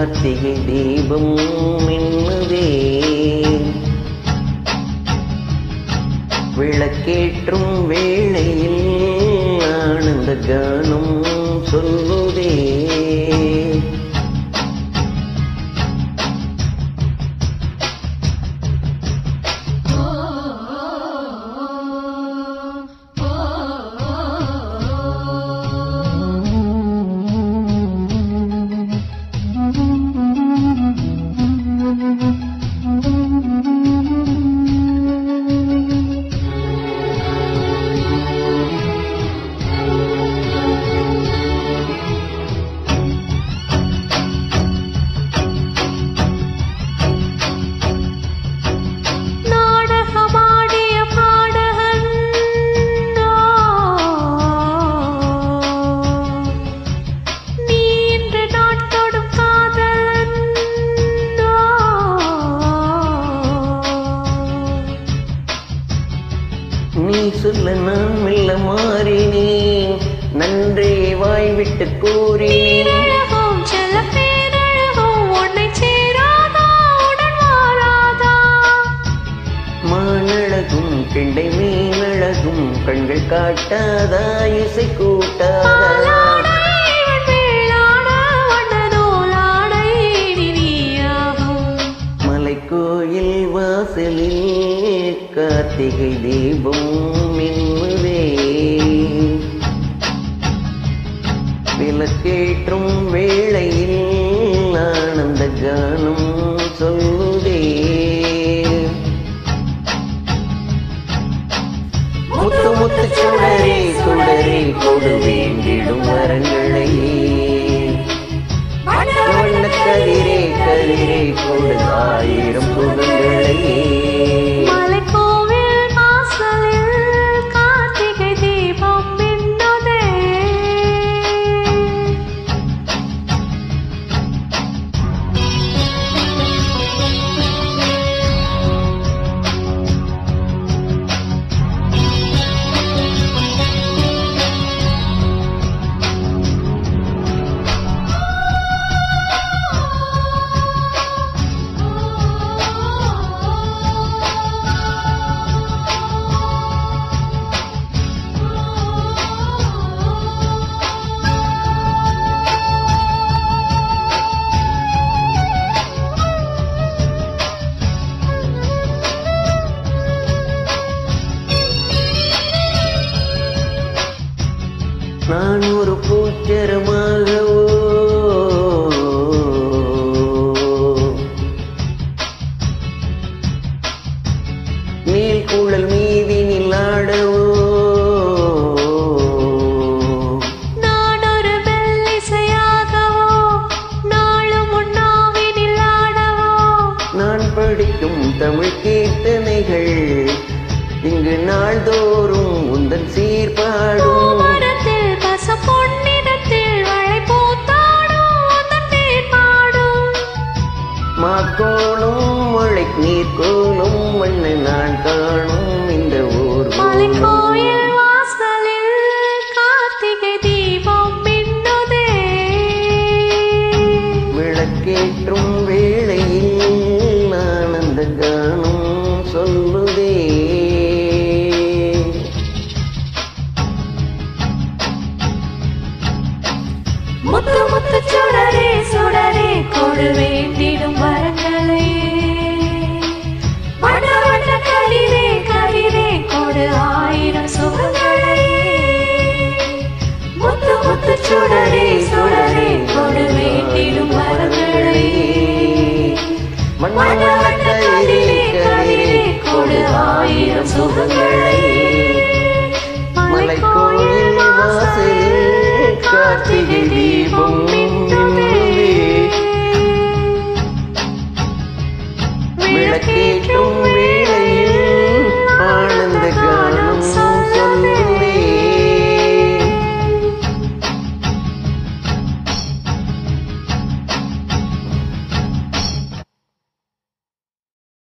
கார்த்திகை தீபம் மின்னுதே விளக்கேற்றும் வேளையில் ஆனந்த கானம் சொல்லுதே நாடகமாடிய பாடகன் நீ இன்று நாட்டோடும் காதலன் நீ சொல்ல நான் மெல்ல மாறினேன் நன்றே வாய் விட்டு கூறினேன் பேரழகும் செல்ல பேரழகும் உன்னை சேராதா உடன் வாராதா மானழகும் கெண்டை மீனழகும் கண்கள் காட்டாதா இசை கூட்டாதா இவன் வேளாட வண்ண நூலாடை இனி நீயாகும் மலைக்கோயில் வாசலில் கார்த்திகை தீபம் மின்னுதே விளக்கேற்றும் வேளையில் ஆனந்த கானம் சொல்லுதே முத்து முத்து சுடரே சுடரே கொடு வேண்டிடும் வரங்களை வண்ண கதிரே கதிரே கொடு ஆயிரம் சுகங்களை மலைக்கோவில் வாசலில் கார்த்திகை தீபம் மின்னுதே நான் ஒரு பூச்சரம்